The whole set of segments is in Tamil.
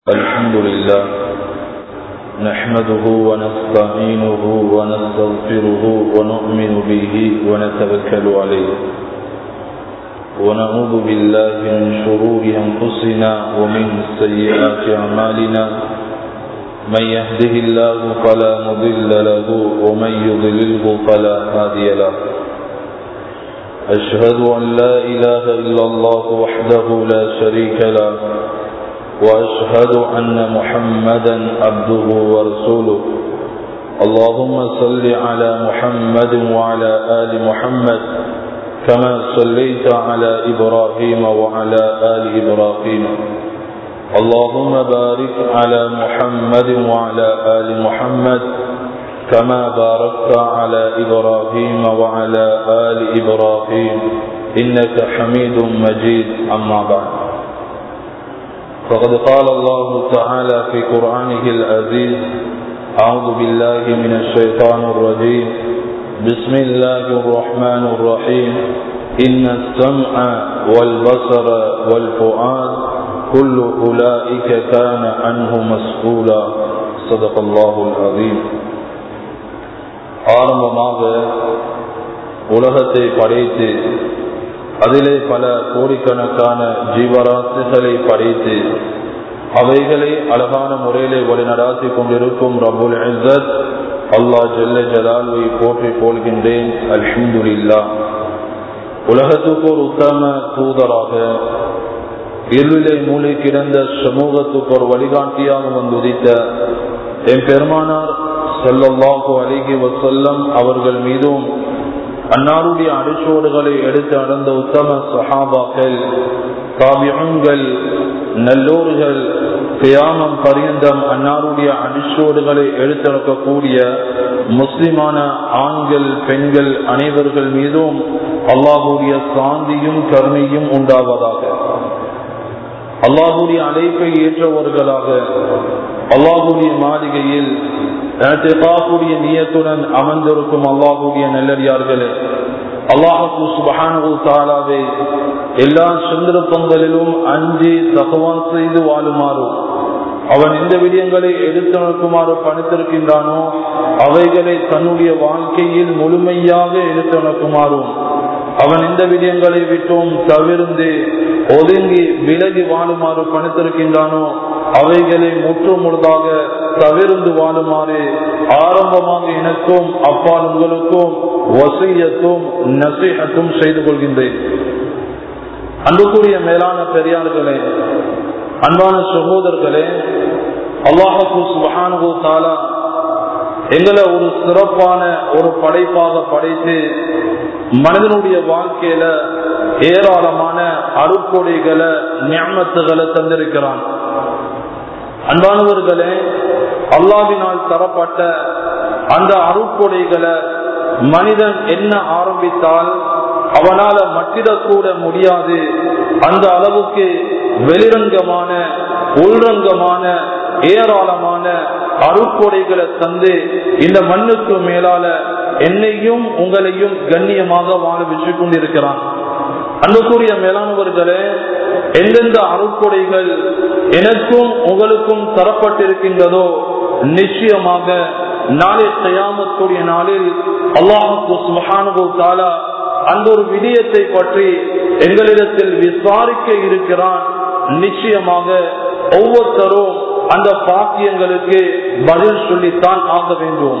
الحمد لله نحمده ونستعينه ونستغفره ونؤمن به ونتوكل عليه ونعوذ بالله من شرور أنفسنا ومن سيئات أعمالنا من يهده الله فلا مضل له ومن يضلله فلا هادي له أشهد أن لا إله إلا الله وحده لا شريك له وأشهد أن محمدا عبده ورسوله اللهم صل على محمد وعلى آل محمد كما صليت على إبراهيم وعلى آل إبراهيم اللهم بارك على محمد وعلى آل محمد كما باركت على إبراهيم وعلى آل إبراهيم إنك حميد مجيد أما بعد فقد قال الله تعالى في قرآنه العزيز أعوذ بالله من الشيطان الرجيم بسم الله الرحمن الرحيم إن السمع والبصر والفؤاد كل أولئك كان عنه مسؤولا صدق الله العظيم ஆரம்பமாக உலகத்தை படைத்து அதிலே பல கோடிக்கணக்கான ஜீவராசிகளை படைத்து அவைகளை அழகான முறையிலே வழிநடாத்தி கொண்டிருக்கும் ரபுல் இசத் அல்லா ஜெல்ல ஜலாலுவை போற்றி போல்கின்றேன் அல்ஹம்துல்லா உலகத்துக்கு ஒரு உத்தம தூதராக இருளிலே மூளை கிடந்த சமூகத்துக்கு ஒரு வழிகாட்டியாக வந்து உதித்த என் பெருமானார் செல்லல்லாஹு அலிகி வசல்லம் அவர்கள் மீதும் அன்னாருடைய அடிச்சோடுகளை எடுத்து நடந்த உத்தம சஹாபாக்கள் காவியங்கள் நல்லோர்கள் தியாமம் பரியந்தம் அன்னாருடைய அடிச்சோடுகளை எடுத்திருக்கக்கூடிய முஸ்லிமான ஆண்கள் பெண்கள் அனைவர்கள் மீதும் அல்லாஹுடைய சாந்தியும் கருணையும் உண்டாவதாக அல்லாஹுடைய அழைப்பை ஏற்றவர்களாக அல்லாஹுடைய மாளிகையில் கூடிய நியத்துடன் அமர்ந்திருக்கும் அல்லாஹுடைய நல்லடியார்களே அல்லாஹு சுபஹானு தாலாவே எல்லா சந்தர்ப்பங்களிலும் அஞ்சி தகவான் செய்து வாழுமாறும் அவன் எந்த விடயங்களை எடுத்து நடக்குமாறு பணித்திருக்கின்றானோ அவைகளை தன்னுடைய வாழ்க்கையில் முழுமையாக எடுத்து நடக்குமாறும் அவன் எந்த விடயங்களை விட்டும் தவிர்ந்து ஒதுங்கி விலகி வாழுமாறு பணித்திருக்கின்றானோ அவைகளை முற்று முழுதாக தவிர்ந்து வாழுமாறு ஆரம்பமாக எனக்கும் அப்பால் உங்களுக்கும் வசையத்தும் நசீகத்தும் செய்து கொள்கின்றேன் அன்புக்குரிய மேலான பெரியார்களே அன்பான சகோதரர்களே அல்லாஹூ சுபஹானு தாலா எங்களை ஒரு சிறப்பான ஒரு படைப்பாக படைத்து மனிதனுடைய வாழ்க்கையில ஏராளமான அருக்கொடைகளை ஞாபகத்துகளை தந்திருக்கிறான் அன்பானவர்களே அல்லாவினால் தரப்பட்ட அந்த அருக்கொடைகளை மனிதன் என்ன ஆரம்பித்தால் அவனால மட்டிடக்கூட முடியாது அந்த அளவுக்கு வெளிரங்கமான உள்ரங்கமான ஏராளமான அருக்கொடைகளை தந்து இந்த மண்ணுக்கு மேலால என்னையும் உங்களையும் கண்ணியமாக வாழ வச்சு கொண்டிருக்கிறான் அன்புக்குரிய மேலானவர்களே எந்தெந்த அருக்கொடைகள் எனக்கும் உங்களுக்கும் தரப்பட்டிருக்கின்றதோ நிச்சயமாக நாளை தயாமத்துடைய நாளில் அல்லாஹு சுமஹானு தாலா அந்த ஒரு விடயத்தை பற்றி எங்களிடத்தில் விசாரிக்க இருக்கிறான் நிச்சயமாக ஒவ்வொருத்தரும் அந்த பாக்கியங்களுக்கு பதில் சொல்லித்தான் ஆக வேண்டும்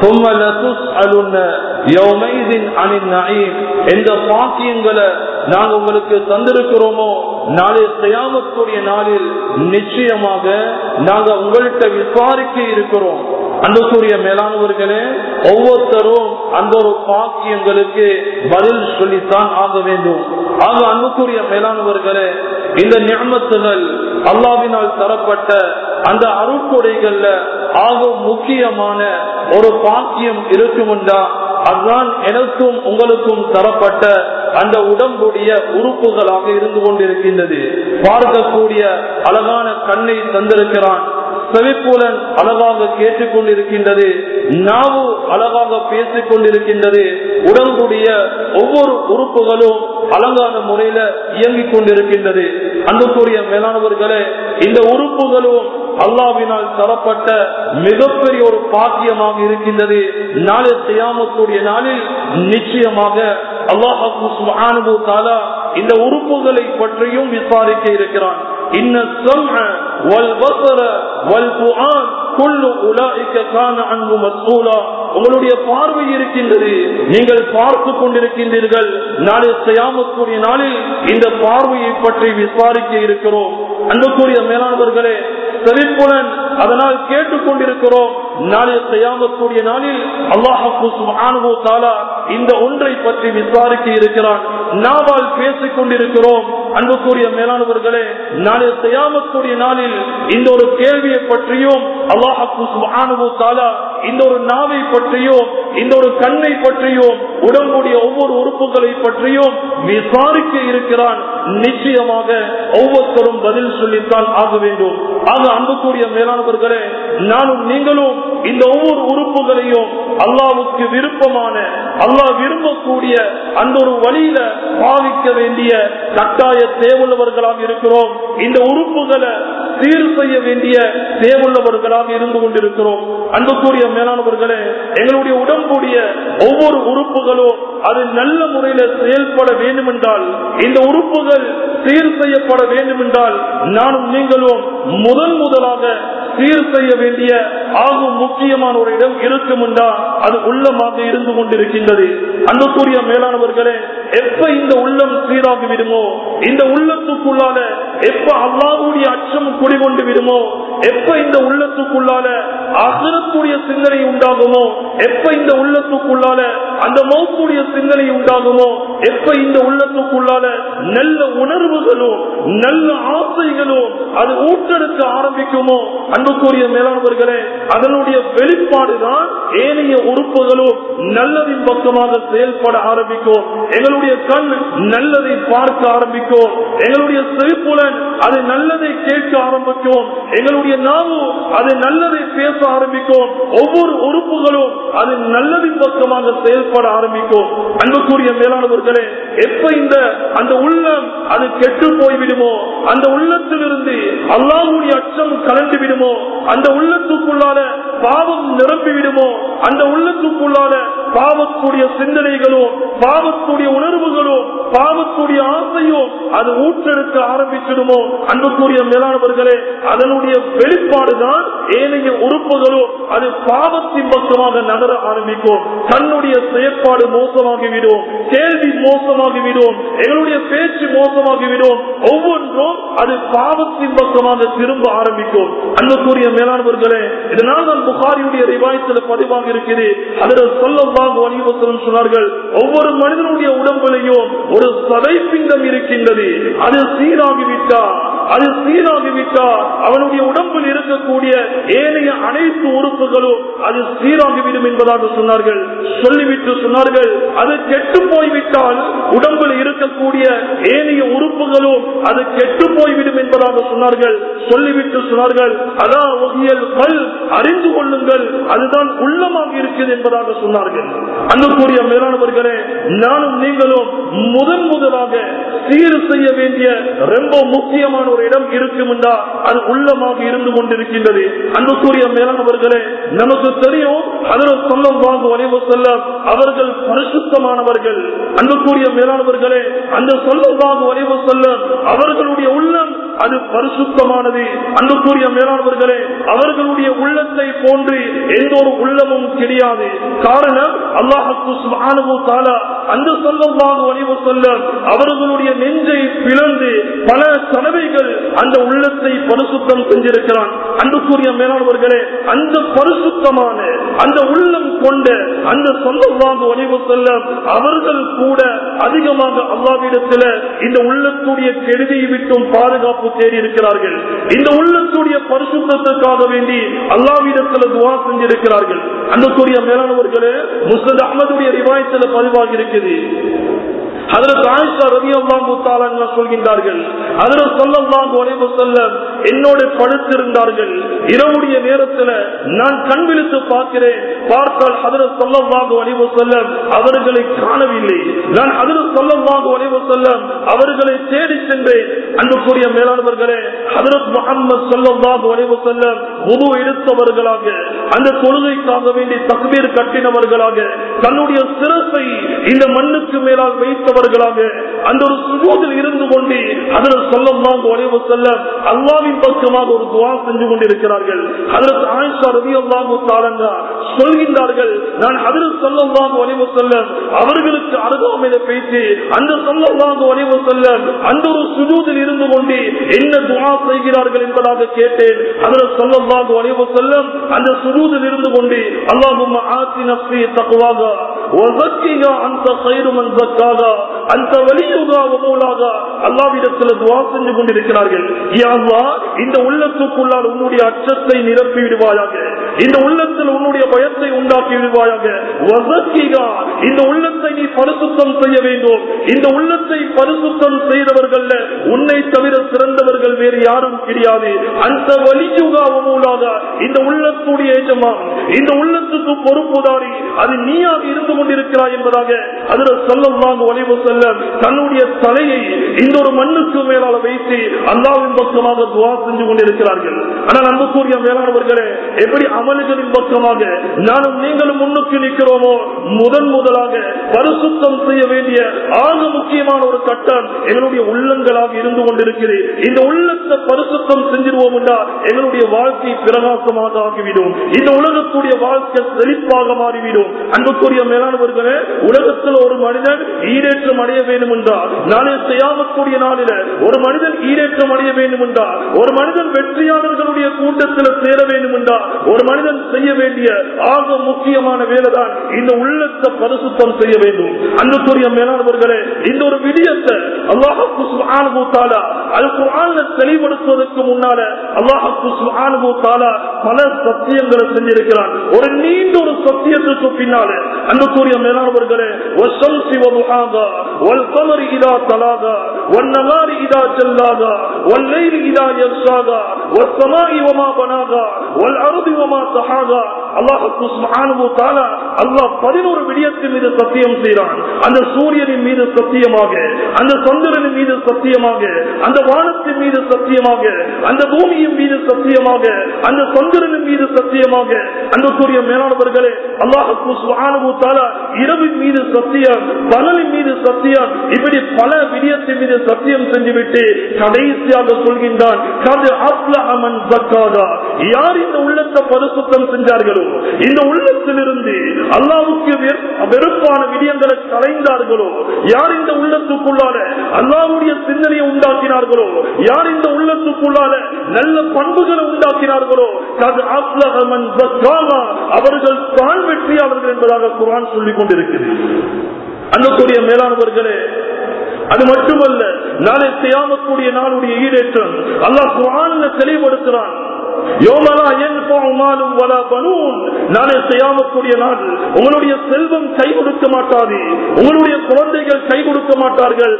எந்த பாக்கியங்களை நாங்க உங்களுக்கு தந்திருக்கிறோமோ நாளை தயாமத்துடைய நாளில் நிச்சயமாக நாங்க உங்கள்கிட்ட விசாரிக்க இருக்கிறோம் அன்புக்குரிய மேலானவர்களே ஒவ்வொருத்தரும் அந்த ஒரு பாக்கியங்களுக்கு பதில் சொல்லித்தான் ஆக வேண்டும் ஆக அன்புக்குரிய மேலானவர்களே இந்த ஞாபகத்துகள் அல்லாவினால் தரப்பட்ட அந்த அருட்கொடைகள்ல ஆக முக்கியமான ஒரு பாக்கியம் இருக்கும்டா அதுதான் எனக்கும் உங்களுக்கும் தரப்பட்ட அந்த உடம்புடைய உறுப்புகளாக இருந்து கொண்டிருக்கின்றது பார்க்கக்கூடிய அழகான கண்ணை தந்திருக்கிறான் செவிப்புலன் அழகாக கேட்டுக் கொண்டிருக்கின்றது நாவு அழகாக பேசிக் கொண்டிருக்கின்றது உடம்புடைய ஒவ்வொரு உறுப்புகளும் அலங்கார முறையில இயங்கிக் கொண்டிருக்கின்றது அன்புக்குரிய மேலானவர்களே இந்த உறுப்புகளும் அல்லாவினால் தரப்பட்ட மிகப்பெரிய ஒரு பாக்கியமாக இருக்கின்றது நாளை செய்யாமக்கூடிய நாளில் நிச்சயமாக அல்லாஹு தாலா இந்த உறுப்புகளை பற்றியும் விசாரிக்க இருக்கிறான் இன்ன சம்அ வல் பஸர வல் ஃபுஆன் குல்லு உலாயிக கான அன்ஹு மஸ்ஊலா உங்களுடைய பார்வை இருக்கின்றது நீங்கள் பார்த்து கொண்டிருக்கின்றீர்கள் நாளை செய்யாமக்கூடிய நாளில் இந்த பார்வையை பற்றி விசாரிக்க இருக்கிறோம் அன்புக்குரிய மேலானவர்களே செழிப்புடன் அதனால் கேட்டுக்கொண்டிருக்கிறோம் நாளை செய்யாமக்கூடிய நாளில் அல்லாஹு தாலா இந்த ஒன்றை பற்றி விசாரிக்க இருக்கிறான் நாவால் பேசிக் கொண்டிருக்கிறோம் அன்புக்குரிய மேலானவர்களே நாளை செய்யாமக்கூடிய நாளில் இந்த ஒரு கேள்வியை பற்றியும் அல்லாஹு தாலா இந்த ஒரு நாவை பற்றியும் இந்த ஒரு கண்ணை பற்றியும் உடம்புடைய ஒவ்வொரு உறுப்புகளை பற்றியும் விசாரிக்க இருக்கிறான் நிச்சயமாக ஒவ்வொருத்தரும் பதில் சொல்லித்தான் ஆக வேண்டும் ஆக அன்புக்குரிய மேலானவர்களே நானும் நீங்களும் இந்த ஒவ்வொரு உறுப்புகளையும் அல்லாவுக்கு விருப்பமான அல்லாஹ் விரும்பக்கூடிய அந்த ஒரு வழியில பாவிக்க வேண்டிய கட்டாய தேவையுள்ளவர்களாக இருக்கிறோம் இந்த உறுப்புகளை சீர் செய்ய வேண்டிய தேவையுள்ளவர்களாக இருந்து கொண்டிருக்கிறோம் அன்புக்குரிய மேலானவர்களே எங்களுடைய உடம்புடைய ஒவ்வொரு உறுப்புகளும் அது நல்ல முறையில செயல்பட வேண்டும் என்றால் இந்த உறுப்புகள் சீர் செய்யப்பட வேண்டும் என்றால் நானும் நீங்களும் முதன் முதலாக சீர் செய்ய வேண்டிய ஆகும் முக்கியமான ஒரு இடம் இருக்கும் என்றால் அது உள்ளமாக இருந்து கொண்டிருக்கின்றது அன்புக்குரிய மேலானவர்களே எப்ப இந்த உள்ளம் சீராகி விடுமோ இந்த உள்ளத்துக்குள்ளால எப்ப அல்லாவுடைய அச்சம் குடிகொண்டு விடுமோ எப்ப இந்த உள்ளத்துக்குள்ளால அகரத்துடைய சிந்தனை உண்டாகுமோ எப்ப இந்த உள்ளத்துக்குள்ளால அந்த மௌத்துடைய சிந்தனை உண்டாகுமோ எப்ப இந்த உள்ளத்துக்குள்ளால நல்ல உணர்வுகளும் நல்ல ஆசைகளும் அது ஊட்டெடுக்க ஆரம்பிக்குமோ அன்புக்குரிய மேலானவர்களே அதனுடைய வெளிப்பாடுதான் ஏனைய உறுப்புகளும் நல்லதின் பக்கமாக செயல்பட ஆரம்பிக்கும் எங்களுடைய கண் நல்லதை பார்க்க ஆரம்பிக்கும் எங்களுடைய செவிப்புலன் அது நல்லதை கேட்க ஆரம்பிக்கும் எங்களுடைய நாவு அது நல்லதை பேச ஆரம்பிக்கும் ஒவ்வொரு உறுப்புகளும் அது நல்லதின் பக்கமாக செயல்பட ஆரம்பிக்கும் அன்புக்குரிய மேலானவர்களே எப்ப இந்த அந்த உள்ளம் அது கெட்டு போய்விடுமோ அந்த உள்ளத்திலிருந்து அல்லாஹுடைய அச்சம் கலந்து விடுமோ அந்த உள்ளத்துக்குள்ளால பாவம் நிரம்பி விடுமோ அந்த உள்ளத்துக்குள்ளால பாவக்கூடிய சிந்தனைகளும் பாவக்கூடிய உணர்வுகளும் பாவக்கூடிய ஆசையும் அது ஊற்றெடுக்க ஆரம்பிச்சிடுமோ அன்புக்குரிய மேலானவர்களே அதனுடைய வெளிப்பாடுதான் ஏனைய உறுப்புகளும் அது பாவத்தின் பக்கமாக நகர ஆரம்பிக்கும் தன்னுடைய செயற்பாடு மோசமாகிவிடும் கேள்வி மோசமாகிவிடும் எங்களுடைய பேச்சு மோசமாகிவிடும் ஒவ்வொன்றும் அது பாவத்தின் பக்கமாக திரும்ப ஆரம்பிக்கும் அன்புக்குரிய மேலானவர்களே இதனால் தான் புகாரியுடைய ரிவாயத்தில் பதிவாக இருக்குது அதில் சொல்லமாக வணிகவசனம் சொன்னார்கள் ஒவ்வொரு மனிதனுடைய உடம்புலையும் ஒரு சதைப்பிண்டம் இருக்கின்றது அது சீராகிவிட்டா அது சீராகிவிட்டா அவனுடைய உடம்பில் இருக்கக்கூடிய ஏனைய அனைத்து உறுப்புகளும் அது சீராகிவிடும் என்பதாக சொன்னார்கள் சொல்லிவிட்டு சொன்னார்கள் அது கெட்டு போய்விட்டால் உடம்பில் இருக்கக்கூடிய ஏனைய உறுப்புகளும் அது கெட்டு போய்விடும் என்பதாக சொன்னார்கள் சொல்லிவிட்டு சொன்னார்கள் அதா ஒகியல் கல் அறிந்து கொள்ளுங்கள் அதுதான் உள்ளமாக இருக்குது என்பதாக சொன்னார்கள் அன்புக்குரிய மேலானவர்களே நானும் நீங்களும் முதன் முதலாக சீர் செய்ய வேண்டிய ரொம்ப முக்கியமான ஒரு இடம் இருக்கும் என்றா அது உள்ளமாக இருந்து கொண்டிருக்கின்றது அன்புக்குரிய மேலானவர்களே நமக்கு தெரியும் அதில் சொல்லம் வாங்க வரைவு செல்ல அவர்கள் பரிசுத்தமானவர்கள் அன்புக்குரிய மேலானவர்களே அந்த சொல்லம் வாங்க வரைவு செல்ல அவர்களுடைய உள்ளம் அது பரிசுத்தமானது அன்புக்குரிய மேலானவர்களே அவர்களுடைய உள்ளத்தை போன்று எந்த ஒரு உள்ளமும் கிடையாது காரணம் அல்லாஹு சுப்ஹானஹு தஆலா அந்த சொல்லமாக வலிவு சொல்ல அவர்களுடைய நெஞ்சை பிளந்து பல தடவைகள் அந்த உள்ளத்தை பரிசுத்தம் செஞ்சிருக்கிறான் அன்புக்குரிய மேலானவர்களே அந்த பரிசுத்தமான அந்த உள்ளம் கொண்ட அந்த சொந்தமாக வலிவு சொல்ல அவர்கள் கூட அதிகமாக அல்லாவிடத்தில் இந்த உள்ளத்துடைய கெடுதியை விட்டும் பாதுகாப்பு தேடி இருக்கிறார்கள் இந்த உள்ளத்துடைய பரிசுத்தத்துக்காக வேண்டி அல்லாவிடத்தில் துவா செஞ்சிருக்கிறார்கள் அன்புக்குரிய மேலானவர்களே முஸ்லத் அகமதுடைய ரிவாயத்தில் பதிவாகி இருக்குது அதற்கு ஆயிஷா ரவி அல்லாஹு சொல்கின்றார்கள் அதில் சொல்லல்லாஹு அலைஹி வஸல்லம் என்னோட படுத்திருந்தார்கள் இரவுடைய நேரத்துல நான் கண் விழித்து பார்க்கிறேன் பார்த்தால் ஹதரத் சொல்லவாக வலிவு செல்லம் அவர்களை காணவில்லை நான் ஹதரத் சொல்லவாக வலிவு செல்லம் அவர்களை தேடி சென்றேன் அன்புக்குரிய மேலானவர்களே ஹதரத் முகமது சொல்லவாக வலிவு செல்லம் முது எடுத்தவர்களாக அந்த தொழுகைக்காக வேண்டி தக்பீர் கட்டினவர்களாக தன்னுடைய சிறப்பை இந்த மண்ணுக்கு மேலால் வைத்தவர்களாக அந்த ஒரு சுஜூதில் இருந்து கொண்டு அதில் சொல்லமாக வலிவு செல்லம் அல்லாவின் பக்கமாக ஒரு துவா செஞ்சு கொண்டிருக்கிறார்கள் அதற்கு ஆயிஷா ரவி அல்லாஹு தாளங்கா சொல்கின்றார்கள் நான் அதில் சொல்லமாக வலிவு செல்லம் அவர்களுக்கு அருகாமையில பேசி அந்த சொல்லமாக வலிவு செல்லம் அந்த ஒரு சுஜூதில் இருந்து கொண்டு என்ன துவா செய்கிறார்கள் என்பதாக கேட்டேன் அதில் சொல்லமாக வலிவு செல்லம் அந்த சுஜூதில் இருந்து கொண்டு அல்லாஹும் ஆசி நப்சி தக்குவாக وزكها أنت خير من زكاها أنت وليها ومولاها அல்லாவிடத்தில் துவா செஞ்சு கொண்டிருக்கிறார்கள் இந்த உள்ளத்துக்குள்ளால் உன்னுடைய அச்சத்தை நிரப்பி விடுவாயாக இந்த உள்ளத்தில் உன்னுடைய பயத்தை உண்டாக்கி விடுவாயாக இந்த உள்ளத்தை நீ பரிசுத்தம் செய்ய வேண்டும் இந்த உள்ளத்தை பரிசுத்தம் செய்தவர்கள் உன்னை தவிர சிறந்தவர்கள் வேறு யாரும் கிடையாது அந்த வலியுகாவமூலாக இந்த உள்ளத்துடைய எஜமான் இந்த உள்ளத்துக்கு பொறுப்புதாரி அது நீயாக இருந்து கொண்டிருக்கிறாய் என்பதாக அதில் சொல்லமாக ஒளிவு செல்ல தன்னுடைய தலையை இந்த ஒரு மண்ணுக்கு மேலால வைத்து அல்லாவின் பக்கமாக துவா செஞ்சு கொண்டிருக்கிறார்கள் ஆனால் அன்புக்குரிய மேலானவர்களே எப்படி அமல்களின் பக்கமாக நானும் நீங்களும் முன்னுக்கு நிற்கிறோமோ முதன் முதலாக பரிசுத்தம் செய்ய வேண்டிய ஆக முக்கியமான ஒரு கட்டம் எங்களுடைய உள்ளங்களாக இருந்து கொண்டிருக்கிறது இந்த உள்ளத்தை பரிசுத்தம் செஞ்சிருவோம் என்றால் எங்களுடைய வாழ்க்கை பிரகாசமாக ஆகிவிடும் இந்த உலகத்துடைய வாழ்க்கை செழிப்பாக மாறிவிடும் அன்புக்குரிய மேலானவர்களே உலகத்தில் ஒரு மனிதன் ஈடேற்றம் அடைய வேண்டும் என்றால் நாளை செய்யாமக்கூடிய நாளில ஒரு மனிதன் ஈடேற்றம் அடைய வேண்டும் என்றால் ஒரு மனிதன் வெற்றியாளர்களுடைய கூட்டத்தில் சேர வேண்டும் என்றால் ஒரு மனிதன் செய்ய வேண்டிய ஆக முக்கியமான வேலைதான் இந்த உள்ளத்தை பரிசுத்தம் செய்ய வேண்டும் அன்புக்குரிய மேலானவர்களே இந்த ஒரு விடியத்தை அல்லாஹு அது குரான்ல தெளிவுபடுத்துவதற்கு முன்னால அல்லாஹு பல சத்தியங்களை செஞ்சிருக்கிறான் ஒரு நீண்ட ஒரு சத்தியத்துக்கு பின்னால அன்புக்குரிய மேலானவர்களே والقمر إذا تلاغا والنهار إذا جلاغا والليل إذا يغشاغا والسماء وما بناغا والأرض وما طحاغا அல்லாஹுக்கு சுப்ஹானஹு தஆலா அல்லாஹ் 11 விடயத்தின் மீது சத்தியம் செய்கிறான் அந்த சூரியனின் மீது சத்தியமாக அந்த சந்திரனின் மீது சத்தியமாக அந்த வானத்தின் மீது சத்தியமாக அந்த பூமியின் மீது சத்தியமாக அந்த சந்திரனின் மீது சத்தியமாக அந்த சூரிய மேலானவர்களே அல்லாஹுக்கு சுப்ஹானஹு தஆலா இரவின் மீது சத்தியம் பகலின் மீது சத்தியம் இப்படி பல விடயத்தின் மீது சத்தியம் செஞ்சுவிட்டு கடைசியாக சொல்கின்றான் கது அப்லஹ மன் ஜக்காதா யார் இந்த உள்ளத்தை பரிசுத்தம் செஞ்சார்களோ இந்த உள்ளத்திலிருந்து அல்லாவுக்கு வெறுப்பான விடயங்களை கலைந்தார்களோ யார் இந்த உள்ளத்துக்குள்ளால அல்லாவுடைய சிந்தனையை உண்டாக்கினார்களோ யார் இந்த உள்ளத்துக்குள்ளால நல்ல பண்புகளை உண்டாக்கினார்களோ அது அப்லகமன் அவர்கள் தான் வெற்றியாளர்கள் என்பதாக குரான் சொல்லிக் கொண்டிருக்கிறது அன்புக்குரிய மேலானவர்களே அது மட்டுமல்ல நாளை செய்யாமக்கூடிய நாளுடைய ஈடேற்றம் அல்லாஹ் குரான்ல தெளிவுபடுத்துறான் உங்களுடைய செல்வம் கை கொடுக்க மாட்டாது உங்களுடைய குழந்தைகள் கை கொடுக்க மாட்டார்கள்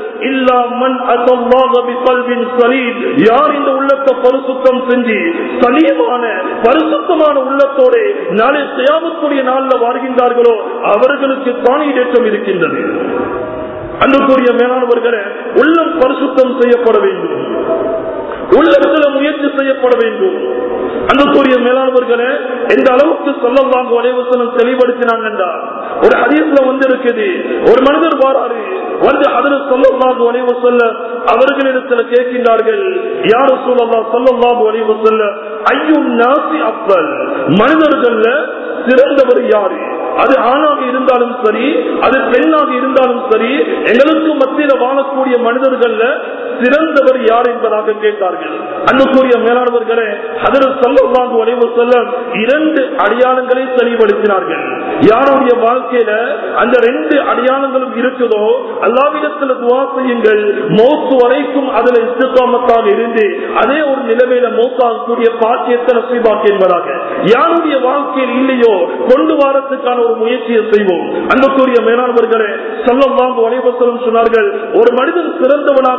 யார் இந்த உள்ளத்தை பரிசுத்தம் செஞ்சு சலியமான பரிசுத்தமான உள்ளத்தோட நாளை செய்யாமக்கூடிய நாளில் வாழ்கின்றார்களோ அவர்களுக்கு தானீடேற்றம் இருக்கின்றது அன்புக்குரிய மேலானவர்களே உள்ளம் பரிசுத்தம் செய்யப்பட வேண்டும் உள்ளத்துல முயற்சி செய்யப்பட வேண்டும் அன்புக்குரிய மேலானவர்களே எந்த அளவுக்கு சொல்லவாங்க வலைவசனம் தெளிவுபடுத்தினாங்க என்றால் ஒரு ஹதீஸ்ல வந்து இருக்குது ஒரு மனிதர் வாராரு வந்து அதில் சொல்லவாங்க வலைவு சொல்ல அவர்களிடத்துல கேட்கின்றார்கள் யார் சொல்லலாம் சொல்லவாங்க வலைவு சொல்ல ஐயும் நாசி அப்பல் மனிதர்கள்ல சிறந்தவர் யாரு அது ஆணாக இருந்தாலும் சரி அது பெண்ணாக இருந்தாலும் சரி எங்களுக்கு மத்தியில வாழக்கூடிய மனிதர்கள்ல சிறந்தவர் யார் என்பதாக கேட்டார்கள் அன்புக்குரிய மேலானவர்களே அதில் சொல்லவாங்க வளைவு சொல்ல இரண்டு அடையாளங்களை தெளிவுபடுத்தினார்கள் யாருடைய வாழ்க்கையில அந்த ரெண்டு அடையாளங்களும் இருக்குதோ அல்லாவிடத்தில் துவா செய்யுங்கள் மௌத்து வரைக்கும் அதுல இஸ்திகாமத்தாக இருந்து அதே ஒரு நிலைமையில மௌத்தாகக்கூடிய பாக்கியத்தை நசீபாக்கு என்பதாக யாருடைய வாழ்க்கையில் இல்லையோ கொண்டு வாரத்துக்கான ஒரு முயற்சியை செய்வோம் அன்புக்குரிய மேலானவர்களே சொல்லம் வாங்க வலைவசலம் சொன்னார்கள் ஒரு மனிதன் சிறந்தவனாக ஆக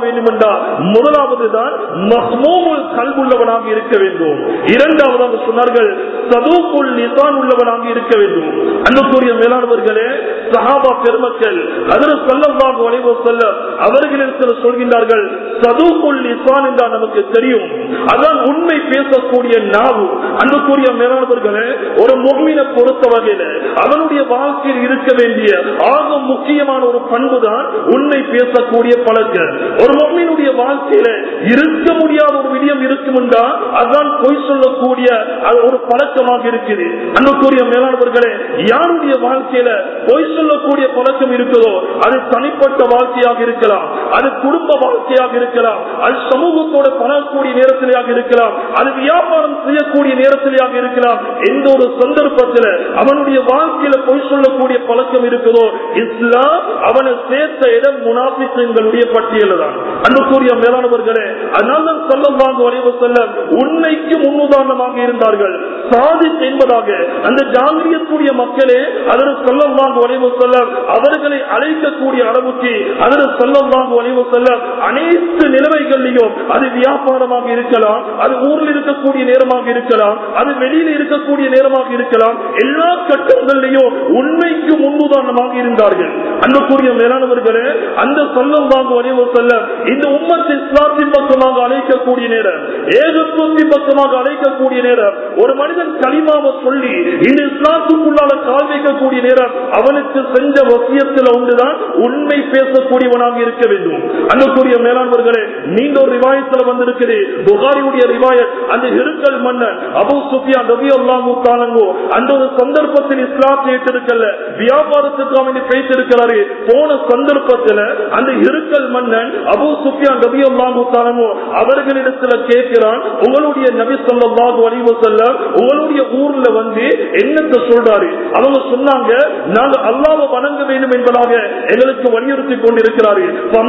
வேண்டும் என்றால் முதலாவது தான் மஹ்மூமுல் கல்புள்ளவனாக இருக்க வேண்டும் இரண்டாவதாக சொன்னார்கள் சதூக்குள் நிசான் உள்ளவனாக இருக்க வேண்டும் அன்புக்குரிய மேலானவர்களே சஹாபா பெருமக்கள் அதில் சொல்லமாக வளைவோ சொல்ல அவர்களிடத்தில் சொல்கின்றார்கள் சதூக்குள் நிசான் என்றால் நமக்கு தெரியும் அதான் உண்மை பேசக்கூடிய நாவு அன்புக்குரிய மேலானவர்களே ஒரு மொம்மினை பொறுத்த வகையில அவனுடைய வாழ்க்கையில் இருக்க வேண்டிய ஆக முக்கியமான ஒரு பண்பு தான் உண்மை பேசக்கூடிய பழக்கம் ஒரு மொம்மினுடைய வாழ்க்கையில இருக்க முடியாத ஒரு விடயம் இருக்கும் என்றால் அதுதான் பொய் சொல்லக்கூடிய அது ஒரு பழக்கமாக இருக்குது அன்புக்குரிய மேலானவர்களே யாருடைய வாழ்க்கையில பொய் சொல்லக்கூடிய பழக்கம் இருக்குதோ அது தனிப்பட்ட வாழ்க்கையாக இருக்கலாம் அது குடும்ப வாழ்க்கையாக இருக்கலாம் அது சமூகத்தோட பழகக்கூடிய நேரத்திலேயாக இருக்கலாம் அது வியாபாரம் செய்யக்கூடிய நேரத்திலேயாக இருக்கலாம் எந்த ஒரு சந்தர்ப்பத்தில் அவனுடைய வாழ்க்கையில பொய் சொல்லக்கூடிய பழக்கம் இருக்குதோ இஸ்லாம் அவனை சேர்த்த இடம் முனாபிசங்களுடைய பட்டியல் தான் அன்புக்குரிய மேலானவர்களே அதனால சொல்லவாங்க வரைவு செல்ல உண்மைக்கு முன்னுதாரணமாக இருந்தார்கள் சாதி என்பதாக அந்த ஜாங்கிரியக்கூடிய மக்களே அதற்கு சொல்லவாங்க வரைவு செல்ல அவர்களை அழைக்கக்கூடிய அளவுக்கு அதற்கு சொல்லவாங்க வரைவு செல்ல அனைத்து நிலைமைகளிலும் அது வியாபாரமாக இருக்கலாம் அது ஊரில் இருக்கக்கூடிய நேரமாக இருக்கலாம் அது வெளியில் இருக்கக்கூடிய நேரமாக இருக்கலாம் எல்லா கட்டங்களிலையும் உண்மைக்கு முன்னுதாரணமாக இருந்தார்கள் அன்புக்குரிய மேலானவர்களே அந்த சொல்லம் வாங்க வரைவு செல்ல இந்த உம்மத்தை இஸ்லாத்தின் பக்கமாக அழைக்கக்கூடிய நேரம் ஏகத்துவத்தின் பக்கமாக அழைக்கக்கூடிய நேரம் ஒரு மனிதன் களிமாவை சொல்லி இந்த இஸ்லாத்துக்குள்ளால கால் வைக்கக்கூடிய நேரம் அவனுக்கு செஞ்ச வசியத்தில் ஒன்றுதான் உண்மை பேசக்கூடியவனாக இருக்க வேண்டும் அன்புக்குரிய மேலானவர்களே நீண்ட ஒரு ரிவாயத்தில் வந்திருக்குது புகாரியுடைய ரிவாயத் அந்த இருக்கல் மன்னன் அபு சுஃபியா ரவி அல்லாஹு தாலங்கோ அந்த ஒரு சந்தர்ப்பத்தில் இஸ்லாத்தை ஏற்றிருக்கல வியாபாரத்துக்கு அவன் பேசிருக்கிறாரு போன சந்தர்ப்பத்தில் அந்த இருக்கல் மன்னன் அபு சுஃபியா ரவி அல்லாஹு தாலங்கோ அவர்களிடத்துல கேட்கிறான் உங்களுடைய நபி சொல்லாஹு அறிவு செல்ல உங்களுடைய ஊர்ல வந்து என்னத்தை சொல்றாரு அவங்க சொன்னாங்க நாங்க அல்லாவை வணங்க வேண்டும் என்பதாக எங்களுக்கு வலியுறுத்தி கொண்டிருக்கிறாரு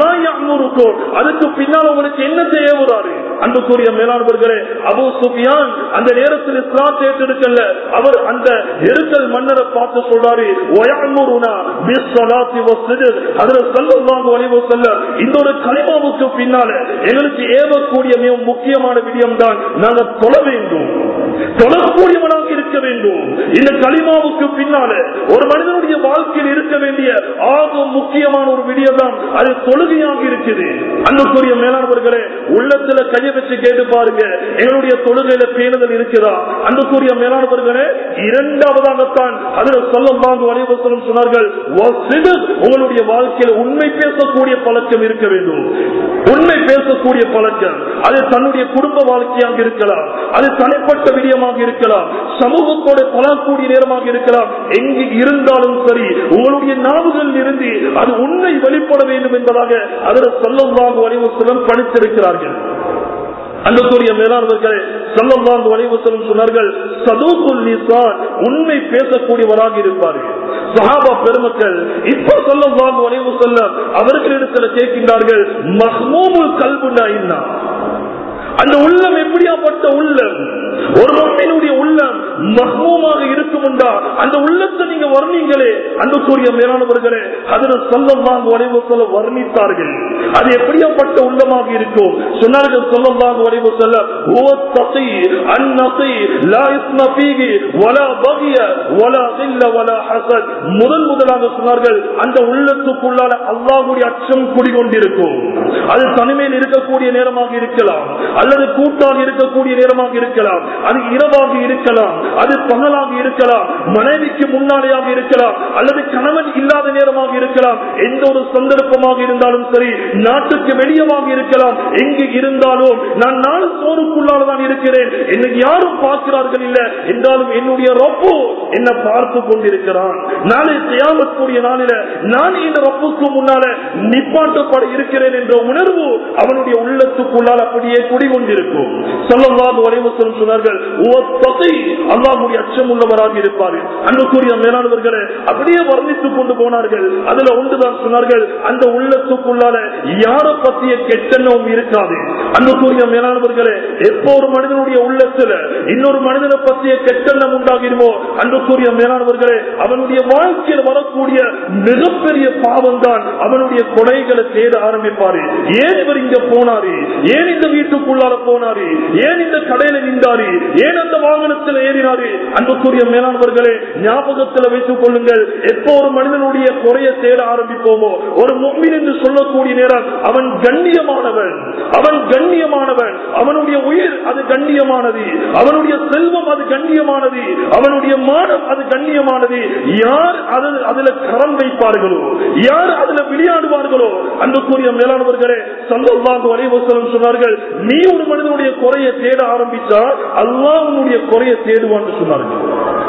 அதுக்கு பின்னால் உங்களுக்கு என்ன செய்யறாரு அன்புக்குரிய மேலானவர்களே அபு சுஃபியான் அந்த நேரத்தில் இஸ்லாம் ஏற்றெடுக்கல அவர் அந்த எருக்கல் மன்னரை பார்த்து சொல்றாரு இந்த ஒரு கலிமாவுக்கு பின்னால எங்களுக்கு ஏவக்கூடிய மிக முக்கியமான விடயம் தான் நாங்கள் தொழ வேண்டும் தொழக்கூடியவனாக இருக்க வேண்டும் இந்த களிமாவுக்கு பின்னால ஒரு மனிதனுடைய வாழ்க்கையில் இருக்க வேண்டிய ஆக முக்கியமான ஒரு விடியம் தான் அது தொழுகையாக இருக்குது அன்புக்குரிய மேலானவர்களே உள்ளத்துல கையை வச்சு கேட்டு பாருங்க எங்களுடைய தொழுகையில பேணுதல் இருக்கிறதா அன்புக்குரிய மேலானவர்களே இரண்டாவதாகத்தான் அதில் சொல்லம் வாங்க வலிவசனம் சொன்னார்கள் உங்களுடைய வாழ்க்கையில உண்மை பேசக்கூடிய பழக்கம் இருக்க வேண்டும் உண்மை பேசக்கூடிய பழக்கம் அது தன்னுடைய குடும்ப வாழ்க்கையாக இருக்கலாம் அது தனிப்பட்ட விடயமாக இருக்கலாம் சமூகத்தோட பழக்கூடிய நேரமாக இருக்கலாம் எங்கு இருந்தாலும் சரி உங்களுடைய நாவுகள் இருந்து அது உண்மை வெளிப்பட வேண்டும் என்பதாக அதில் சொல்லவாக வலிவசனம் பணித்திருக்கிறார்கள் அன்புக்குரிய மேலானவர்களே சொல்லவாங்க வலிவசனம் சொன்னார்கள் சதூக்குல் நிசான் உண்மை பேசக்கூடியவராக இருப்பார்கள் சஹாபா பெருமக்கள் இப்ப சொல்ல வாங்க வலிவு சொல்ல அவர்களிடத்தில் கேட்கின்றார்கள் மஹ்மூமுல் கல்புண்டா என்ன அந்த உள்ளம் எப்படியாப்பட்ட உள்ளம் ஒரு மண்ணினுடைய உள்ளம் மஹ்மூமாக இருக்கும்டா அந்த உள்ளத்தை நீங்க வர்ணீங்களே அன்புக்குரிய மேலானவர்களே அதுல சொல்லமாக வரைவு சொல்ல வர்ணித்தார்கள் அது எப்படியாப்பட்ட உள்ளமாக இருக்கும் சொன்னார்கள் சொல்லமாக வரைவு சொல்ல ஓ தசை அந்நசை லா இஸ்ம ஃபீகி வலா பகிய வலா இல்ல வலா ஹசத் முதல் முதலாக சொன்னார்கள் அந்த உள்ளத்துக்குள்ளால அல்லாஹ்வுடைய அச்சம் குடிகொண்டிருக்கும் அது தனிமையில் இருக்கக்கூடிய நேரமாக இருக்கலாம் அல்லது கூட்டாக இருக்கக்கூடிய நேரமாக இருக்கலாம் அது இரவாக இருக்கலாம் அது பகலாக இருக்கலாம் மனைவிக்கு முன்னாலேயாக இருக்கலாம் அல்லது கணவன் இல்லாத நேரமாக இருக்கலாம் எந்த ஒரு சந்தர்ப்பமாக இருந்தாலும் சரி நாட்டுக்கு வெளியமாக இருக்கலாம் எங்கு இருந்தாலும் நான் நாலு சோறுக்குள்ளால தான் இருக்கிறேன் என்னை யாரும் பார்க்கிறார்கள் இல்ல என்றாலும் என்னுடைய ரொப்பு என்ன பார்த்து கொண்டிருக்கிறான் நாளை செய்யாமற்கூடிய நாளில நான் இந்த ரொப்புக்கு முன்னால நிப்பாட்டப்பட இருக்கிறேன் என்ற உணர்வு அவனுடைய உள்ளத்துக்குள்ளால் அப்படியே குடிகொண்டிருக்கும் சொல்லவாக வரைவசனம் சொன்னார்கள் அல்லாஹுடைய அச்சம் உள்ளவராக இருப்பார்கள் அன்புக்குரிய மேலானவர்களை அப்படியே வர்ணித்துக் கொண்டு போனார்கள் அதுல ஒன்றுதான் சொன்னார்கள் அந்த உள்ளத்துக்குள்ளால யார பத்திய கெட்டெண்ணவும் இருக்காது அன்புக்குரிய மேலானவர்களே எப்போ ஒரு மனிதனுடைய உள்ளத்துல இன்னொரு மனிதனை பற்றிய கெட்டெண்ணம் உண்டாகிடுமோ அன்புக்குரிய மேலானவர்களே அவனுடைய வாழ்க்கையில் வரக்கூடிய மிகப்பெரிய பாவம் தான் அவனுடைய கொடைகளை தேட ஆரம்பிப்பாரு ஏன் இவர் இங்க போனாரு ஏன் இந்த வீட்டுக்குள்ளார போனாரு ஏன் இந்த கடையில நின்றாரு ஏன் அந்த வாகனத்தில் ஏறினாரு அன்புக்குரிய மேலானவர்களே ஞாபகத்தில் வைத்துக் கொள்ளுங்கள் எப்போ ஒரு மனிதனுடைய குறைய தேட ஆரம்பிப்போமோ ஒரு மும்மின் என்று சொல்லக்கூடிய நேரம் அவன் கண்ணியமானவன் அவன் கண்ணியமானவன் அவனுடைய உயிர் அது கண்ணியமானது அவனுடைய செல்வம் அது கண்ணியமானது அவனுடைய மானம் அது கண்ணியமானது யார் அதில் அதுல கரம் வைப்பார்களோ யார் அதுல விளையாடுவார்களோ அன்புக்குரிய மேலானவர்களே சந்தோஷமாக வரைவசலம் சொன்னார்கள் நீ ஒரு மனிதனுடைய குறையை தேட ஆரம்பிச்சா அல்லாஹ் உன்னுடைய குறையை தேடுவான்னு சொன்னார்கள்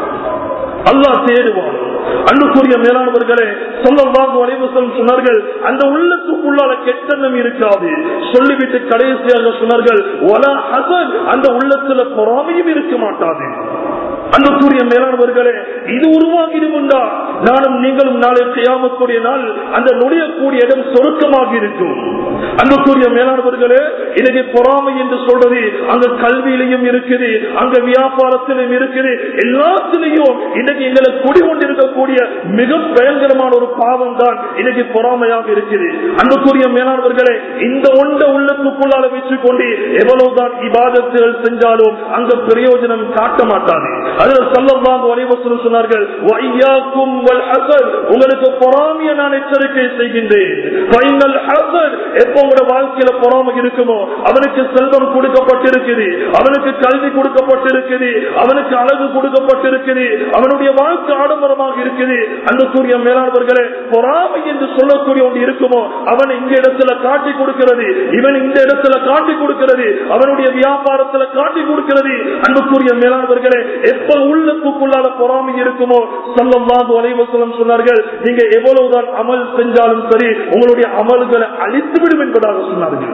அல்லாஹ் தேடுவான் அன்புக்குரிய மேலானவர்களே சொல்லவாங்க வரைவசம் சொன்னார்கள் அந்த உள்ளத்துக்குள்ளால கெட்டெண்ணம் இருக்காது சொல்லிவிட்டு கடைசியாக சொன்னார்கள் ஒலா ஹசன் அந்த உள்ளத்துல பொறாமையும் இருக்க மாட்டாது அன்புக்குரிய மேலானவர்களே இது உருவாகிடுமுண்டா நானும் நீங்களும் நாளை செய்யாமக்கூடிய நாள் அந்த நுழையக்கூடிய இடம் சொருக்கமாக இருக்கும் அன்புக்குரிய மேலானவர்களே இன்னைக்கு பொறாமை என்று சொல்றது அங்க கல்வியிலையும் இருக்குது அங்க வியாபாரத்திலும் இருக்குது எல்லாத்திலையும் இன்னைக்கு எங்களை குடிகொண்டிருக்கக்கூடிய மிக பயங்கரமான ஒரு பாவம் தான் இன்னைக்கு பொறாமையாக இருக்குது அன்புக்குரிய மேலானவர்களே இந்த ஒன்ற உள்ளத்துக்குள்ளால வச்சுக்கொண்டு எவ்வளவுதான் இபாதத்துகள் செஞ்சாலும் அங்க பிரயோஜனம் காட்ட மாட்டாங்க அதுல சொல்லவாங்க வரைவசனம் சொன்னார்கள் வையாக்கும் வல் ஹசன் உங்களுக்கு பொறாமைய நான் எச்சரிக்கை செய்கின்றேன் ஃபைனல் ஹசன் எப்போ உங்களோட வாழ்க்கையில பொறாமை இருக்குமோ அவனுக்கு செல்வம் கொடுக்கப்பட்டிருக்குது அவனுக்கு கல்வி கொடுக்கப்பட்டிருக்குது அவனுக்கு அழகு கொடுக்கப்பட்டிருக்குது அவனுடைய வாழ்க்கை ஆடம்பரமாக இருக்குது அன்புக்குரிய மேலானவர்களே பொறாமை என்று சொல்லக்கூடிய ஒன்று இருக்குமோ அவன் இந்த இடத்துல காட்டி கொடுக்கிறது இவன் இந்த இடத்துல காட்டி கொடுக்கிறது அவனுடைய வியாபாரத்துல காட்டி கொடுக்கிறது அன்புக்குரிய மேலானவர்களே எப்ப உள்ளத்துக்குள்ளால பொறாமை இருக்குமோ சொல்லமாக வலைவசலம் சொன்னார்கள் நீங்க எவ்வளவுதான் அமல் செஞ்சாலும் சரி உங்களுடைய அமல்களை அழித்துவிடும் என்பதாக சொன்னார்கள்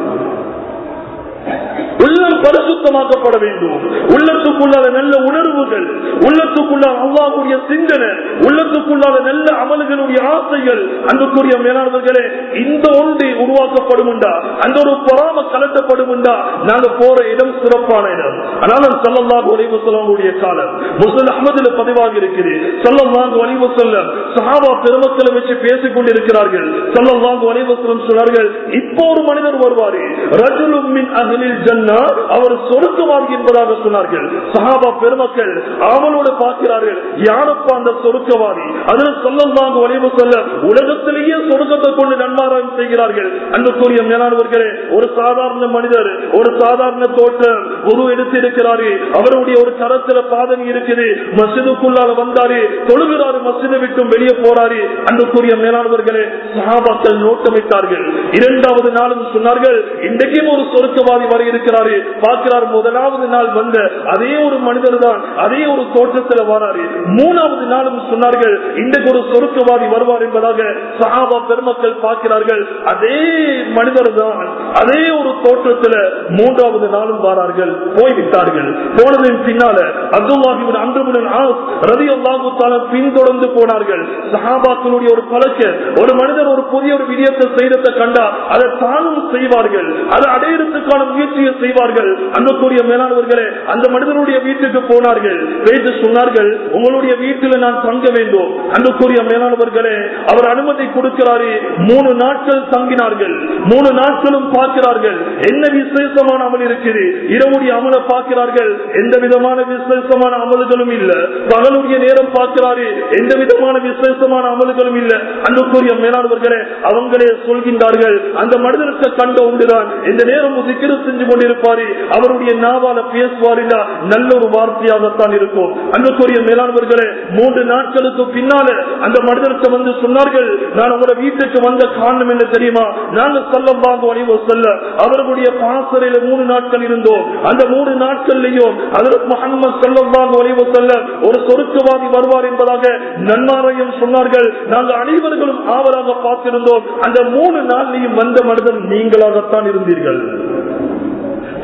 உள்ளம் பரிசுத்தமாக்கப்பட வேண்டும் உள்ளத்துக்குள்ளாத நல்ல உணர்வுகள் உள்ளத்துக்குள்ளாத அல்லாஹுடைய சிந்தனை உள்ளத்துக்குள்ளாத நல்ல அமல்களுடைய ஆசைகள் அன்புக்குரிய மேலானவர்களே இந்த ஒன்று உருவாக்கப்படும் அந்த ஒரு பொறாம கலட்டப்படும் நாங்க போற இடம் சிறப்பான இடம் ஆனாலும் சொல்லல்லாக ஒளிவு சொல்லக்கூடிய காலம் முசல் அகமதுல பதிவாக இருக்குது சொல்லல்லாக ஒளிவு சொல்ல சஹாபா பெருமக்களை வச்சு பேசிக் கொண்டிருக்கிறார்கள் சொல்லல்லாக ஒளிவு சொல்லம் சொன்னார்கள் இப்போ ஒரு மனிதர் வருவாரு ரஜுலும் மின் அகலில் ஜன்னா அவர் சொருக்கவாதி என்பதாக சொன்னார்கள் சஹாபா பெருமக்கள் அவளோடு பார்க்கிறார்கள் யாரப்பா அந்த சொருக்கவாதி அதில் சொல்லல்லாங்க வலிவு சொல்ல உலகத்திலேயே சொருக்கத்தை கொண்டு நன்மாராயம் செய்கிறார்கள் அன்புக்குரிய மேலானவர்களே ஒரு சாதாரண மனிதர் ஒரு சாதாரண தோட்டம் ஒரு எடுத்து இருக்கிறாரு அவருடைய ஒரு கரத்துல பாதனி இருக்குது மசிதுக்குள்ளால வந்தாரு தொழுகிறாரு மசிதை விட்டும் வெளியே போறாரு அன்புக்குரிய மேலானவர்களே சஹாபாக்கள் நோட்டமிட்டார்கள் இரண்டாவது நாளும் சொன்னார்கள் இன்றைக்கும் ஒரு சொருக்கவாதி வர இருக்கிறாரு பார்க்கிறார் முதலாவது நாள் வந்த அதே ஒரு மனிதர் தான் அதே ஒரு தோற்றத்துல வராரு மூணாவது நாளும் சொன்னார்கள் இன்றைக்கு ஒரு சொருக்கவாதி வருவார் என்பதாக சஹாபா பெருமக்கள் பார்க்கிறார்கள் அதே மனிதர் தான் அதே ஒரு தோற்றத்துல மூன்றாவது நாளும் வாரார்கள் போய்விட்டார்கள் போனதின் பின்னால அப்துல்லாஹிபின் அன்றுபுடன் ரதி அல்லாஹு பின்தொடர்ந்து போனார்கள் சஹாபாக்களுடைய ஒரு பழக்க ஒரு மனிதர் ஒரு புதிய ஒரு விடயத்தை செய்யறதை கண்டா அதை தானும் செய்வார்கள் அதை அடையிறதுக்கான முயற்சியை செய்வார்கள் அன்புக்குரிய மேலானவர்களே அந்த மனிதனுடைய வீட்டுக்கு போனார்கள் வைத்து சொன்னார்கள் உங்களுடைய வீட்டில் நான் தங்க வேண்டும் அன்புக்குரிய மேலானவர்களே அவர் அனுமதி கொடுக்கிறாரு மூணு நாட்கள் தங்கினார்கள் மூணு நாட்களும் பார்க்கிறார்கள் என்ன விசேஷமான அமல் இருக்குது இரவுடைய அமலை பார்க்கிறார்கள் எந்த விதமான விசேஷமான அமல்களும் இல்ல பகலுடைய நேரம் பார்க்கிறாரு எந்த விதமான விசேஷமான அமல்களும் இல்ல அன்புக்குரிய மேலானவர்களே அவங்களே சொல்கின்றார்கள் அந்த மனிதனுக்கு கண்ட உண்டுதான் இந்த நேரம் சிக்கிர செஞ்சு கொண்டிருப்பாரு அவருடைய நாவால பேசுவார் நல்ல ஒரு வார்த்தையாகத்தான் இருக்கும் அன்புக்குரிய மேலானவர்களே மூன்று நாட்களுக்கு பின்னால அந்த மனிதனுக்கு வந்து சொன்னார்கள் நான் உங்களோட வீட்டுக்கு வந்த காரணம் என்ன தெரியுமா நாங்க சொல்லம் வாங்க வணிவோ சொல்ல அவர்களுடைய பாசறையில மூணு நாட்கள் இருந்தோம் அந்த மூணு நாட்கள்லயும் அதற்கு முகமது சொல்லம் வாங்க வணிவோ சொல்ல ஒரு சொருக்கவாதி வருவார் என்பதாக நன்மாரையும் சொன்னார்கள் நாங்கள் அனைவர்களும் ஆவலாக பார்த்திருந்தோம் அந்த மூணு நாள்லையும் வந்த மனிதன் நீங்களாகத்தான் இருந்தீர்கள்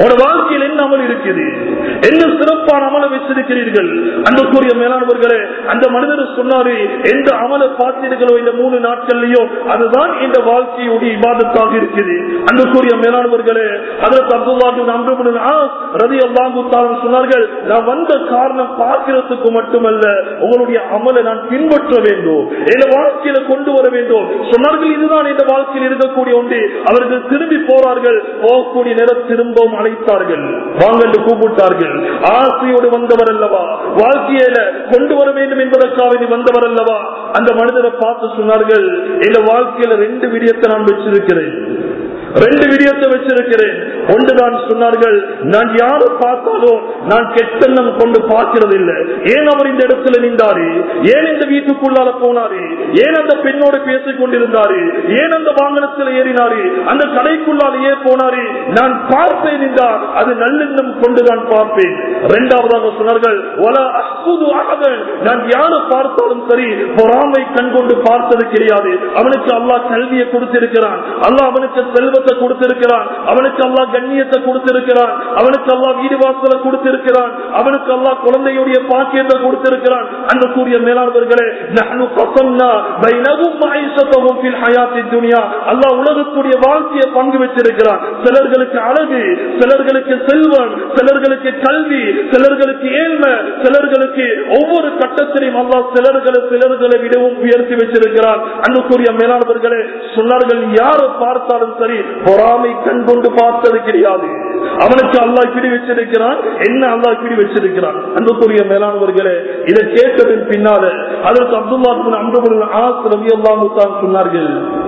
உங்களோட வாழ்க்கையில் என்ன அமல் இருக்குது என்ன சிறப்பான அமலை வச்சிருக்கிறீர்கள் அன்புக்குரிய மேலானவர்களே அந்த மனிதர் சொன்னாரு எந்த அமலை பார்த்தீர்களோ இந்த மூணு நாட்கள்லயோ அதுதான் இந்த வாழ்க்கையுடைய இபாதத்தாக இருக்குது அன்புக்குரிய மேலானவர்களே அதற்கு அப்துல்லாஹு அம்ருபுடன் ரதி அல்லாஹு சொன்னார்கள் நான் வந்த காரணம் பார்க்கிறதுக்கு மட்டுமல்ல உங்களுடைய அமலை நான் பின்பற்ற வேண்டும் என் வாழ்க்கையில கொண்டு வர வேண்டும் சொன்னார்கள் இதுதான் இந்த வாழ்க்கையில் இருக்கக்கூடிய ஒன்று அவர்கள் திரும்பி போறார்கள் போகக்கூடிய நேரம் திரும்பவும் அழைத்தார்கள் வாங்க என்று கூப்பிட்டார்கள் ஆசையோடு வந்தவர் அல்லவா வாழ்க்கையில கொண்டு வர வேண்டும் என்பதற்காக இது வந்தவர் அல்லவா அந்த மனிதரை பார்த்து சொன்னார்கள் இந்த வாழ்க்கையில ரெண்டு விடயத்தை நான் வச்சிருக்கிறேன் ரெண்டு விடயத்தை வச்சிருக்கிறேன் ஒன்றுதான் சொன்னார்கள் நான் யாரை பார்த்தாலும் நான் கெட்டெண்ணம் கொண்டு பார்க்கிறது இல்லை ஏன் அவர் இந்த இடத்துல நின்றாரு ஏன் இந்த வீட்டுக்குள்ளால போனாரு ஏன் அந்த பெண்ணோடு பேசிக் கொண்டிருந்தாரு ஏன் அந்த வாகனத்தில் ஏறினாரு அந்த கடைக்குள்ளால ஏன் போனாரு நான் பார்ப்பேன் என்றார் அது நல்லெண்ணம் கொண்டுதான் பார்ப்பேன் இரண்டாவதாக சொன்னார்கள் "வலா அஹ்குது அஹதன்." நான் யாரை பார்த்தாலும் சரி பொறாமை கண் கொண்டு பார்த்தது கிடையாது அவனுக்கு அல்லாஹ் கல்வியை கொடுத்திருக்கிறான் அல்லாஹ் அவனுக்கு செல்வத்தை கொடுத்திருக்கிறான் அவனுக்கு அல்லாஹ் கண்ணியத்தை கொடுத்திருக்கிறான் அவனுக்கு அல்லாஹ் வீடு வாசலை கொடுத்திருக்கிறான் அவனுக்கு அல்லாஹ் குழந்தையுடைய பாக்கியத்தை கொடுத்திருக்கிறான் அந்த கூறிய மேலாளர்களே நஹ்னு கஸம்னா பைனஹும் மஈஷத்தஹும் ஃபில் ஹயாத்தித் துன்யா அல்லாஹ் உலகத்துடைய வாழ்க்கையை பங்கு வச்சிருக்கிறான் சிலர்களுக்கு அழகு சிலர்களுக்கு செல்வம் சிலர்களுக்கு கல்வி சிலர்களுக்கு ஏழ்மை சிலர்களுக்கு ஒவ்வொரு கட்டத்திலையும் அல்லாஹ் சிலர்களை சிலர்களை விடவும் உயர்த்தி வச்சிருக்கிறான் அன்புக்குரிய மேலாளர்களே சொன்னார்கள் யாரை பார்த்தாலும் சரி பொறாமை கண் கொண்டு பார்த்தது கிடையாது அவனுக்கு அல்லாஹ் இப்படி வச்சிருக்கிறான் என்ன அல்லாஹ் இப்படி வச்சிருக்கிறான் அன்புக்குரிய மேலானவர்களே இதை கேட்டதன் பின்னால அதற்கு அப்துல்லா அம்புல் ஆஸ் ரவி அல்லாஹு தான் சொன்னார்கள்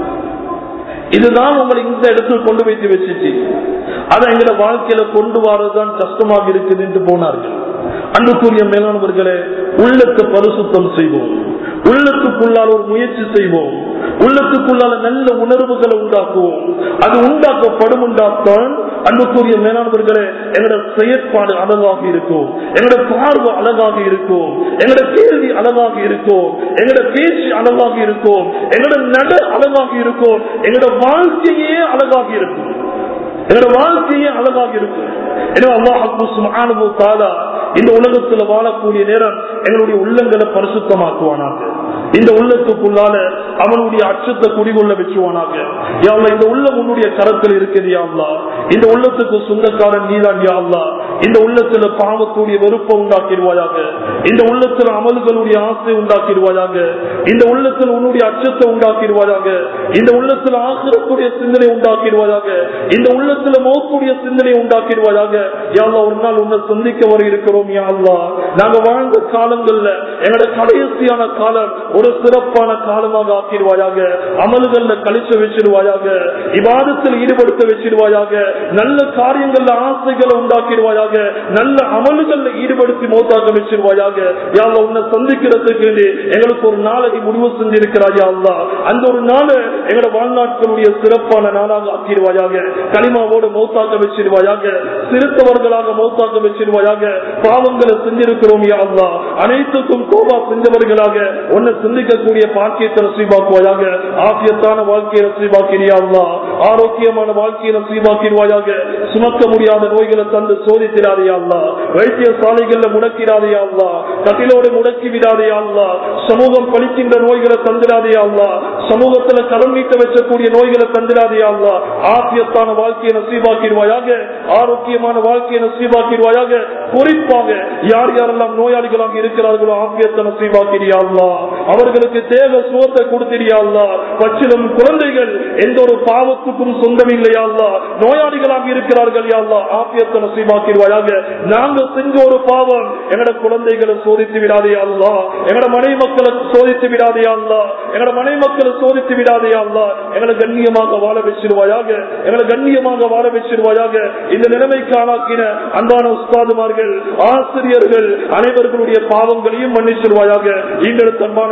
இதுதான் உங்களை இந்த இடத்துல கொண்டு வைத்து வச்சுச்சு அதை எங்களை வாழ்க்கையில கொண்டு வரதுதான் கஷ்டமாக இருக்குது என்று போனார்கள் அன்புக்குரிய மேலானவர்களே உள்ளத்தை பரிசுத்தம் செய்வோம் உள்ளத்துக்குள்ளால் ஒரு முயற்சி செய்வோம் உள்ளத்துக்குள்ளால நல்ல உணர்வுகளை உண்டாக்குவோம் அது உண்டாக்கப்படும் உண்டாத்தான் அன்புக்குரிய மேலானவர்களே எங்களோட செயற்பாடு அழகாக இருக்கும் எங்களோட பார்வை அழகாக இருக்கும் எங்களோட கேள்வி அழகாக இருக்கும் எங்களோட பேச்சு அழகாக இருக்கும் எங்களோட நட அழகாக இருக்கும் எங்களோட வாழ்க்கையே அழகாக இருக்கும் எங்களோட வாழ்க்கையே அழகாக இருக்கும் எனவே அல்லாஹு சுப்ஹானஹு தஆலா இந்த உலகத்துல வாழக்கூடிய நேரம் எங்களுடைய உள்ளங்களை பரிசுத்தமாக்குவானாக இந்த உள்ளத்துக்குள்ளால அவனுடைய அச்சத்தை குடிகொள்ள வச்சுவானாக யாவ்லா இந்த உள்ளம் உன்னுடைய கரத்தில் இருக்குது யாவ்லா இந்த உள்ளத்துக்கு சொந்தக்காரன் நீதான் யாவ்லா இந்த உள்ளத்துல பாவத்துடைய வெறுப்பை உண்டாக்கிடுவாயாக இந்த உள்ளத்துல அமல்களுடைய ஆசை உண்டாக்கிடுவாயாக இந்த உள்ளத்தில் உன்னுடைய அச்சத்தை உண்டாக்கிடுவாயாக இந்த உள்ளத்துல ஆசிரத்துடைய சிந்தனை உண்டாக்கிடுவாயாக இந்த உள்ளத்துல மௌத்துடைய சிந்தனை உண்டாக்கிடுவாயாக யாழ்லா ஒரு நாள் உன்னை சந்திக்க வர இருக்கிறோம் யாழ்லா நாங்க வாழ்ந்த காலங்கள்ல எங்களோட கடைசியான காலம் ஒரு சிறப்பான காலமாக ஆக்கிடுவாயாக அமல்கள்ல கழிச்சு வச்சிருவாயாக விவாதத்தில் ஈடுபடுத்த வச்சிருவாயாக நல்ல காரியங்கள்ல ஆசைகளை உண்டாக்கிடுவாயாக நல்ல அமல்கள்ல ஈடுபடுத்தி மோத்தாக்க வச்சிருவாயாக யாழ்லா உன்னை சந்திக்கிறதுக்கு எங்களுக்கு ஒரு நாளை முடிவு செஞ்சிருக்கிறாயா அல்லா அந்த ஒரு நாளை எங்களோட வாழ்நாட்களுடைய சிறப்பான நாளாக ஆக்கிடுவாயாக களிமாவோடு மௌத்தாக்க வச்சிருவாயாக சிறுத்தவர்களாக மௌத்தாக்க வச்சிருவாயாக பாவங்களை செஞ்சிருக்கிறோம் யா அல்லா அனைத்துக்கும் கோபா செஞ்சவர்களாக உன்னை சிந்திக்கக்கூடிய பாக்கியத்தை நசீபாக்குவாயாக ஆசியத்தான வாழ்க்கையை நசீபாக்கிறியா அல்லா ஆரோக்கியமான வாழ்க்கையை நசீபாக்கிடுவாயாக சுமக்க முடியாத நோய்களை தந்து சோதித்திராதையா அல்லா வைத்திய சாலைகள்ல முடக்கிறாதையா அல்லா கட்டிலோடு முடக்கி விடாதையா அல்லா சமூகம் பழிக்கின்ற நோய்களை தந்திராதையா அல்லா சமூகத்துல கடன் நீட்ட வச்சக்கூடிய நோய்களை தந்திராதையா அல்லா ஆசியத்தான வாழ்க்கையை நசீபாக்கிடுவாயாக ஆரோக்கியமான வாழ்க்கையை நசீபாக்கிடுவாயாக குறிப்பாக யார் யாரெல்லாம் நோயாளிகளாக இருக்கிறார்களோ ஆசியத்தை நசீபாக்கிறியா அல்லா அவர்களுக்கு தேவை சுகத்தை கொடுத்திரியா அல்லா பச்சிலும் குழந்தைகள் எந்த ஒரு பாவத்துக்கும் சொந்தம் இல்லையா அல்லா நோயாளிகளாக இருக்கிறார்கள் யா அல்லா ஆசியத்தை நசீபாக்கிடுவாயாக நாங்க செஞ்ச ஒரு பாவம் எங்கட குழந்தைகளை சோதித்து விடாதே அல்லா எங்கட மனை மக்களை சோதித்து விடாதே அல்லா எங்கட மனை மக்களை சோதித்து விடாதே அல்லா எங்களை கண்ணியமாக வாழ வச்சிருவாயாக எங்களை கண்ணியமாக வாழ வச்சிருவாயாக இந்த நிலைமைக்கு ஆளாக்கின அன்பான உஸ்தாதுமார்கள் ஆசிரியர்கள் அனைவர்களுடைய பாவங்களையும் மன்னிச்சிருவாயாக எங்களுக்கு அன்பான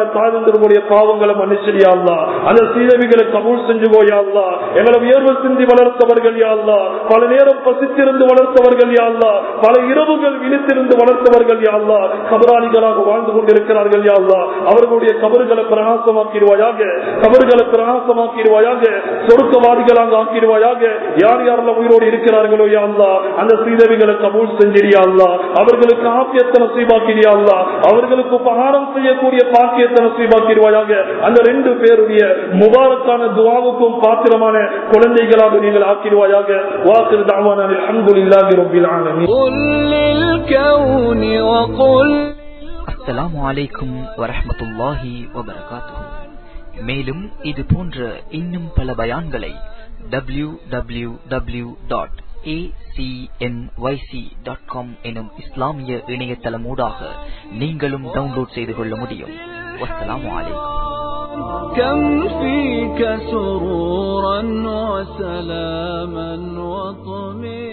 வயதான தாழ்ந்தவர்களுடைய பாவங்களை மன்னிச்சியா அல்லா அந்த சீதவிகளை கபூல் செஞ்சு போயா அல்லா எங்களை உயர்வு சிந்தி வளர்த்தவர்கள் யா அல்லா பல நேரம் பசித்திருந்து வளர்த்தவர்கள் யா அல்லா பல இரவுகள் விழித்திருந்து வளர்த்தவர்கள் யா அல்லா கபராளிகளாக வாழ்ந்து கொண்டிருக்கிறார்கள் யா அல்லா அவர்களுடைய கபறுகளை பிரகாசமாக்கிடுவாயாக கபறுகளை பிரகாசமாக்கிடுவாயாக சொருக்கவாதிகளாக ஆக்கிடுவாயாக யார் யாரெல்லாம் உயிரோடு இருக்கிறார்களோ யா அல்லா அந்த சீதவிகளை கபூல் செஞ்சிரியா அல்லா அவர்களுக்கு ஆப்பியத்தை நசீபாக்கிறியா அல்லா அவர்களுக்கு உபகாரம் செய்யக்கூடிய பாக்கியத்தை நசீபாக்கிடுவாயாக அந்த ரெண்டு பேருடைய முபாரக்கான துவாவுக்கும் பாத்திரமான குழந்தைகளாக நீங்கள் ஆக்கிடுவாயாக வாக்கு தாவான அல்ஹம்துலில்லாஹி ரப்பில் ஆலமீன் قل للكون وقل அஸ்ஸலாமு அலைக்கும் வரஹ்மத்துல்லாஹி வபரகாத்துஹு மேலும் இது போன்ற இன்னும் பல பயான்களை W W W dot dot com எனும் இஸ்லாமிய இணையதளமூடாக நீங்களும் டவுன்லோட் செய்து கொள்ள முடியும் வஸ்ஸலாமு அலைக்கும் كم فيك سرورا وسلاما وطمئنا